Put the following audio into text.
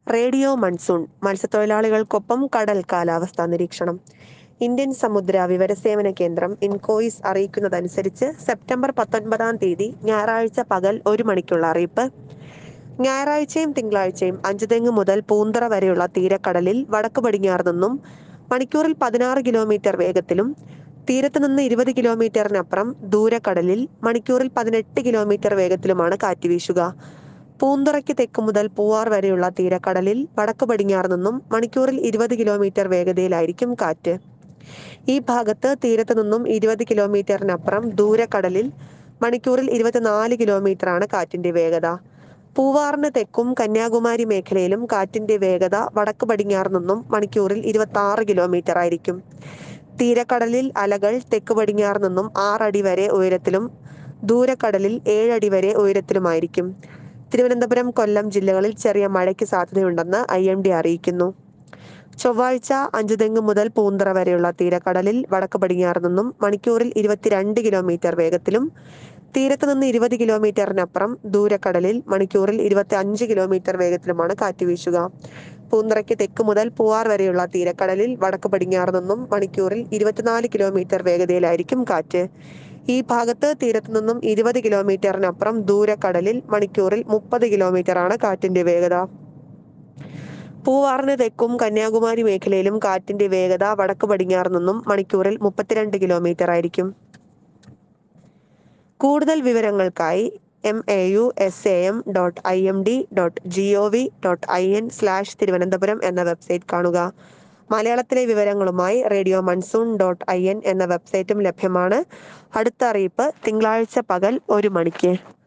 radio monsoon മത്സ്യത്തൊഴിലാളികൾക്കൊപ്പം കടൽ കാലാവസ്ഥാ നിരീക്ഷണം ഇന്ത്യൻ സമുദ്ര വിവരസേവന കേന്ദ്രം ഇൻകോയിസ് അറിയിക്കുന്നതനുസരിച്ച് സെപ്റ്റംബർ പത്തൊൻപതാം തീയതി ഞായറാഴ്ച പകൽ ഒരു മണിക്കുള്ള അറിയിപ്പ് ഞായറാഴ്ചയും തിങ്കളാഴ്ചയും അഞ്ചുതെങ്ങ് മുതൽ പൂന്തറ വരെയുള്ള തീരക്കടലിൽ വടക്ക് പടിഞ്ഞാറ് നിന്നും മണിക്കൂറിൽ പതിനാറ് കിലോമീറ്റർ വേഗത്തിലും തീരത്ത് നിന്ന് ഇരുപത് കിലോമീറ്ററിനപ്പുറം ദൂരക്കടലിൽ മണിക്കൂറിൽ പതിനെട്ട് കിലോമീറ്റർ വേഗത്തിലുമാണ് കാറ്റ് വീശുക പൂന്തുറയ്ക്ക് തെക്ക് മുതൽ പൂവാർ വരെയുള്ള തീരക്കടലിൽ വടക്ക് പടിഞ്ഞാറ് നിന്നും മണിക്കൂറിൽ ഇരുപത് കിലോമീറ്റർ വേഗതയിലായിരിക്കും കാറ്റ് ഈ ഭാഗത്ത് തീരത്ത് നിന്നും ഇരുപത് കിലോമീറ്ററിനപ്പുറം ദൂരക്കടലിൽ മണിക്കൂറിൽ ഇരുപത്തിനാല് കിലോമീറ്ററാണ് കാറ്റിന്റെ വേഗത പൂവാറിന് തെക്കും കന്യാകുമാരി മേഖലയിലും കാറ്റിന്റെ വേഗത വടക്ക് പടിഞ്ഞാറ് നിന്നും മണിക്കൂറിൽ ഇരുപത്തി ആറ് കിലോമീറ്റർ ആയിരിക്കും തീരക്കടലിൽ അലകൾ തെക്ക് പടിഞ്ഞാറ് നിന്നും ആറടി വരെ ഉയരത്തിലും ദൂരക്കടലിൽ ഏഴടി വരെ ഉയരത്തിലുമായിരിക്കും തിരുവനന്തപുരം കൊല്ലം ജില്ലകളിൽ ചെറിയ മഴയ്ക്ക് സാധ്യതയുണ്ടെന്ന് ഐ എം ഡി അറിയിക്കുന്നു ചൊവ്വാഴ്ച അഞ്ചുതെങ്ങ് മുതൽ പൂന്തറ വരെയുള്ള തീരക്കടലിൽ വടക്ക് പടിഞ്ഞാറ് നിന്നും മണിക്കൂറിൽ ഇരുപത്തിരണ്ട് കിലോമീറ്റർ വേഗത്തിലും തീരത്ത് നിന്ന് ഇരുപത് കിലോമീറ്ററിനപ്പുറം ദൂരക്കടലിൽ മണിക്കൂറിൽ ഇരുപത്തി അഞ്ച് കിലോമീറ്റർ വേഗത്തിലുമാണ് കാറ്റ് വീശുക പൂന്തറയ്ക്ക് തെക്ക് മുതൽ പൂവാർ വരെയുള്ള തീരക്കടലിൽ വടക്ക് പടിഞ്ഞാറ് നിന്നും മണിക്കൂറിൽ ഇരുപത്തിനാല് കിലോമീറ്റർ വേഗതയിലായിരിക്കും കാറ്റ് ഈ ഭാഗത്ത് തീരത്ത് നിന്നും ഇരുപത് കിലോമീറ്ററിനപ്പുറം ദൂരക്കടലിൽ മണിക്കൂറിൽ മുപ്പത് കിലോമീറ്ററാണ് കാറ്റിന്റെ വേഗത പൂവാറിന് തെക്കും കന്യാകുമാരി മേഖലയിലും കാറ്റിന്റെ വേഗത വടക്ക് പടിഞ്ഞാറ് നിന്നും മണിക്കൂറിൽ മുപ്പത്തിരണ്ട് കിലോമീറ്റർ ആയിരിക്കും കൂടുതൽ വിവരങ്ങൾക്കായി M A U S A M dot I M D dot G O V dot I N slash Thiruvananthapuram എന്ന വെബ്സൈറ്റ് കാണുക മലയാളത്തിലെ വിവരങ്ങളുമായി radio monsoon dot I N എന്ന വെബ്സൈറ്റും ലഭ്യമാണ് അടുത്ത അറിയിപ്പ് തിങ്കളാഴ്ച പകൽ ഒരു മണിക്ക്